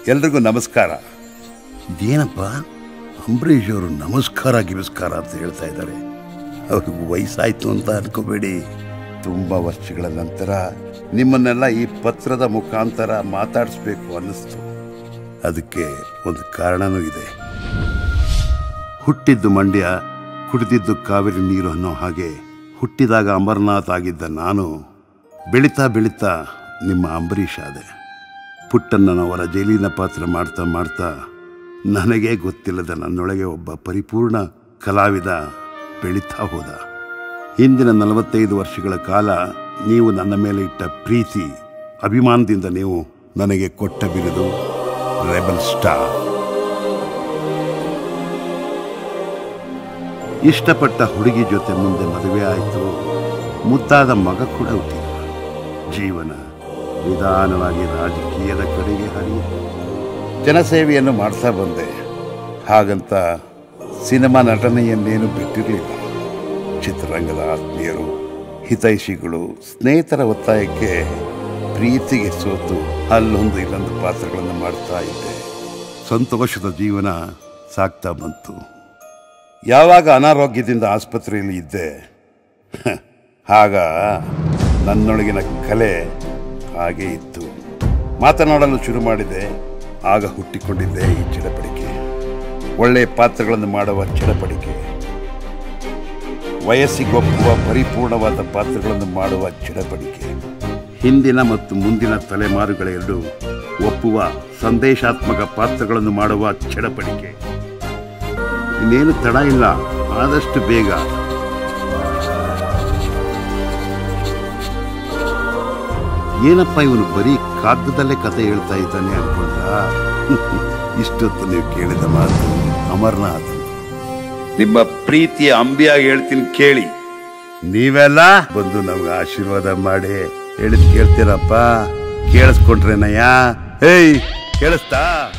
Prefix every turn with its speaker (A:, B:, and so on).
A: ಎಲ್ರಿಗೂ ನಮಸ್ಕಾರ ಇದೇನಪ್ಪ ಅಂಬರೀಷ್ ಅವರು ನಮಸ್ಕಾರ ಗಿಮಸ್ಕಾರ ಅಂತ ಹೇಳ್ತಾ ಇದ್ದಾರೆ ಅವ್ರಿಗೂ ವಯಸ್ಸಾಯ್ತು ಅಂತ ಅನ್ಕೋಬೇಡಿ ತುಂಬ ವರ್ಷಗಳ ನಂತರ ನಿಮ್ಮನ್ನೆಲ್ಲ ಈ ಪತ್ರದ ಮುಖಾಂತರ ಮಾತಾಡಿಸ್ಬೇಕು ಅನ್ನಿಸ್ತು ಅದಕ್ಕೆ ಒಂದು ಕಾರಣನೂ ಇದೆ ಹುಟ್ಟಿದ್ದು ಮಂಡ್ಯ ಕುಡಿದಿದ್ದು ಕಾವೇರಿ ನೀರು ಅನ್ನೋ ಹಾಗೆ ಹುಟ್ಟಿದಾಗ ಅಮರನಾಥ್ ಆಗಿದ್ದ ನಾನು ಬೆಳೀತಾ ಬೆಳೀತಾ ನಿಮ್ಮ ಅಂಬರೀಷ್ ಆದೆ ಪುಟ್ಟಣ್ಣನವರ ಜೈಲಿನ ಪಾತ್ರ ಮಾಡ್ತಾ ಮಾಡ್ತಾ ನನಗೇ ಗೊತ್ತಿಲ್ಲದ ನನ್ನೊಳಗೆ ಒಬ್ಬ ಪರಿಪೂರ್ಣ ಕಲಾವಿದ ಬೆಳೀತಾ ಹೋದ ಹಿಂದಿನ ನಲವತ್ತೈದು ವರ್ಷಗಳ ಕಾಲ ನೀವು ನನ್ನ ಮೇಲೆ ಇಟ್ಟ ಪ್ರೀತಿ ಅಭಿಮಾನದಿಂದ ನೀವು ನನಗೆ ಕೊಟ್ಟ ಬಿರುದು ರೆಬಲ್ ಸ್ಟಾರ್ ಇಷ್ಟಪಟ್ಟ ಹುಡುಗಿ ಜೊತೆ ಮುಂದೆ ಮದುವೆ ಆಯಿತು ಮುದ್ದಾದ ಮಗ ಕೂಡ ಹುಟ್ಟಿದ ಜೀವನ ನಿಧಾನವಾಗಿ ರಾಜಕೀಯದ ಕಡೆಗೆ ಹರಿಯಿತು ಜನಸೇವೆಯನ್ನು ಮಾಡ್ತಾ ಬಂದೆ ಹಾಗಂತ ಸಿನಿಮಾ ನಟನೆಯನ್ನೇನು ಬಿಟ್ಟಿರಲಿಲ್ಲ ಚಿತ್ರರಂಗದ ಆತ್ಮೀಯರು ಹಿತೈಷಿಗಳು ಸ್ನೇಹಿತರ ಒತ್ತಾಯಕ್ಕೆ ಪ್ರೀತಿಗೆ ಸೋತು ಅಲ್ಲೊಂದು ಇಲ್ಲೊಂದು ಪಾತ್ರಗಳನ್ನು ಮಾಡ್ತಾ ಇದ್ದೆ ಸಂತೋಷದ ಜೀವನ ಸಾಗ್ತಾ ಬಂತು ಯಾವಾಗ ಅನಾರೋಗ್ಯದಿಂದ ಆಸ್ಪತ್ರೆಯಲ್ಲಿ ಇದ್ದೆ ಆಗ ನನ್ನೊಳಗಿನ ಕಲೆ ಹಾಗೆ ಇತ್ತು ಮಾತನಾಡಲು ಶುರು ಮಾಡಿದೆ ಆಗ ಹುಟ್ಟಿಕೊಂಡಿದ್ದೆ ಈ ಚಡಪಡಿಕೆ ಒಳ್ಳೆಯ ಪಾತ್ರಗಳನ್ನು ಮಾಡುವ ಚಡಪಡಿಕೆ ವಯಸ್ಸಿಗೊಪ್ಪುವ ಪರಿಪೂರ್ಣವಾದ ಪಾತ್ರಗಳನ್ನು ಮಾಡುವ ಚಡಪಡಿಕೆ ಹಿಂದಿನ ಮತ್ತು ಮುಂದಿನ ತಲೆಮಾರುಗಳೆರಡು ಒಪ್ಪುವ ಸಂದೇಶಾತ್ಮಕ ಪಾತ್ರಗಳನ್ನು ಮಾಡುವ ಚಡಪಡಿಕೆ ಇನ್ನೇನು ತಡ ಇಲ್ಲ ಆದಷ್ಟು ಬೇಗ ಏನಪ್ಪ ಇವನು ಬರೀ ಕಾಗದದಲ್ಲೇ ಕತೆ ಹೇಳ್ತಾ ಇದ್ದಾನೆ ಅನ್ಕೊಂಡ ಇಷ್ಟೊತ್ತು ನೀವು ಕೇಳಿದ ಮಾತು ಅಮರ್ನಾಥ್ ನಿಮ್ಮ ಪ್ರೀತಿಯ ಅಂಬಿಯಾಗಿ ಹೇಳ್ತೀನಿ ಕೇಳಿ ನೀವೆಲ್ಲ ಬಂದು ನಮ್ಗೆ ಆಶೀರ್ವಾದ ಮಾಡಿ ಹೇಳಿದ್ ಕೇಳ್ತೀರಪ್ಪ ಕೇಳಿಸ್ಕೊಂಡ್ರೇನಯ್ಯ ಹೇಯ್ ಕೇಳಿಸ್ತಾ